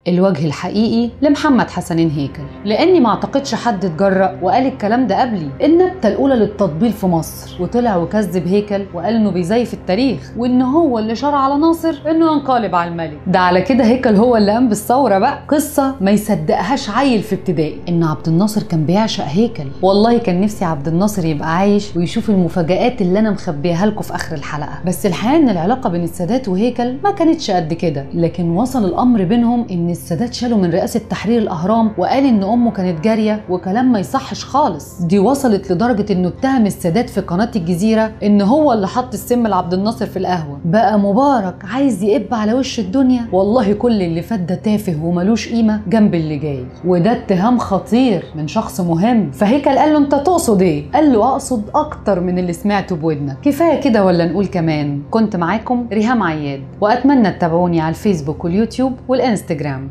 الوجه الحقيقي لمحمد حسنين هيكل لاني ما اعتقدش حد اتجرأ وقال الكلام ده قبلي النبته الاولى للتطبيل في مصر وطلع وكذب هيكل وقال انه بيزيف التاريخ وان هو اللي شرع على ناصر انه ينقلب على الملك ده على كده هيكل هو اللي قام بالثوره بقى قصه ما يصدقهاش عيل في ابتدائي ان عبد الناصر كان بيعشق هيكل والله كان نفسي عبد الناصر يبقى عايش ويشوف المفاجآت اللي انا مخبيها لكم في اخر الحلقه بس الحقيقه ان العلاقه بين السادات وهيكل ما كانتش قد كده لكن وصل الامر بينهم ان السادات شالوا من رئاسه تحرير الاهرام وقال ان امه كانت جاريه وكلام ما يصحش خالص دي وصلت لدرجه انه اتهم السادات في قناه الجزيره ان هو اللي حط السم لعبد الناصر في القهوه بقى مبارك عايز يقب على وش الدنيا والله كل اللي فات ده تافه وملوش قيمه جنب اللي جاي وده اتهام خطير من شخص مهم فهيكل قال له انت تقصد ايه قال له اقصد اكتر من اللي سمعته بودنك كفايه كده ولا نقول كمان كنت معاكم ريهام عياد واتمنى تتابعوني على الفيسبوك واليوتيوب والانستجرام